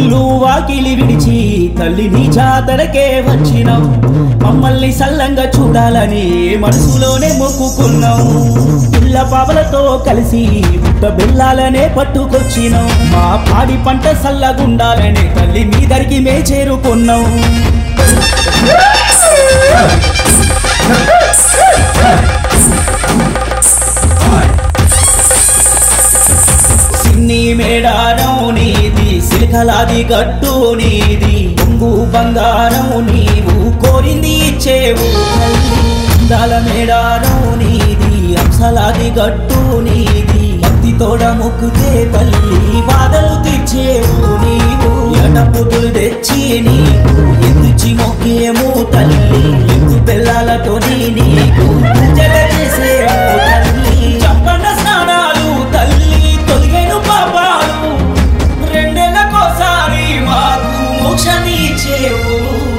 ఇల్లు వాకిలి విడిచి తల్లిని జాతరకే వచ్చినాం మమ్మల్ని సల్లంగా చూడాలని మనసులోనే మొక్కుకున్నాం పిల్ల పాపలతో కలిసి ముద్ద బెల్లాలనే పట్టుకొచ్చినాం మా పాడి పంట సల్లగుండాలనే తల్లి మీ దరికి మే చేరుకున్నాం సిన్ని మేడారం నీది సిలికలాది గట్టు నీది పొంగు బంగారం నీవు కోరింది ఇచ్చేవు తల్లి అందాల మేడారం నీది అంశలాది గట్టు నీది భక్తి తోడ మొక్కుతే తల్లి బాధలు తీర్చేవు నీవు ఎడపుతులు తెచ్చి నీకు ఎదుచి మొక్కేము తల్లి ఎందు పిల్లలతో నీకు పూజలు చేసేము తల్లి చప్పన స్నానాలు తల్లి తొలిగేను పాపాలు రెండేళ్ళకోసారి మాకు మోక్షాన్ని ఇచ్చేవు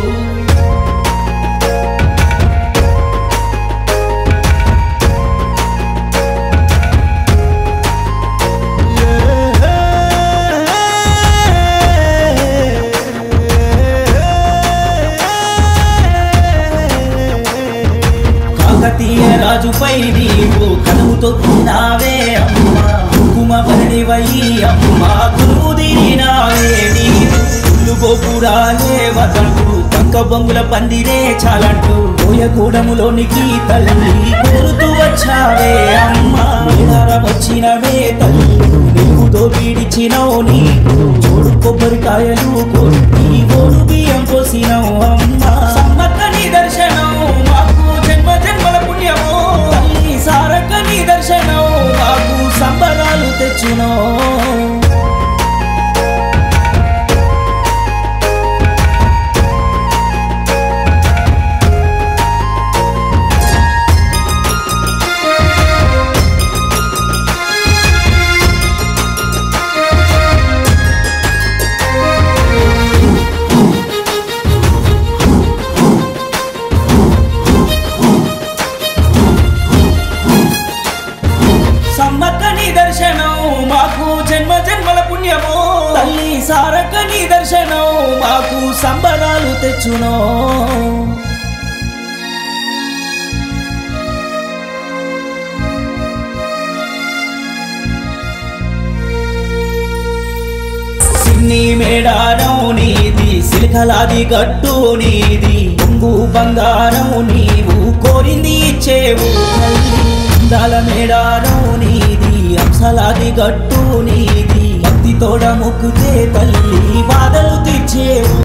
కాకతీయ రాజుపై నీవు కనువు తొక్కినావే అమ్మా కుంకుమ భరణివై అమ్మా గురువు దినావే నీవు ఇల్లు గోపురాలే వదంటూ కంక బొంగుల పందిరే చాలంటూ పోయగూడములోనికి తల్లి కోరుతూ వచ్చావే అమ్మా మేడార వచ్చినవే తల్లి నీవుతో పీడిచినవు నీకు చూడు కొబ్బరికాయలు కొట్టి ఓడు బియ్యం పోసినవు అమ్మా సమ్మక్క నీ దర్శనం మాకు జన్మ జన్మల పుణ్యము తల్లి సారక్క నీ దర్శనం మాకు సంబరాలు తెచ్చునో సమ్మక్క నీ దర్శనం మాకు జన్మ జన్మల పుణ్యము తల్లి సారక్క నీ దర్శనం మాకు సంబరాలు తెచ్చునో సిన్ని మేడారం నీది సిలికలాది గట్టు నీది పొంగు బంగారం నీవు కోరింది ఇచ్చేవు తల్లి అందాల మేడారం నీది అంశలాది గట్టు నీది భక్తి తోడ మొక్కుతే తల్లి బాధలు తీర్చేవు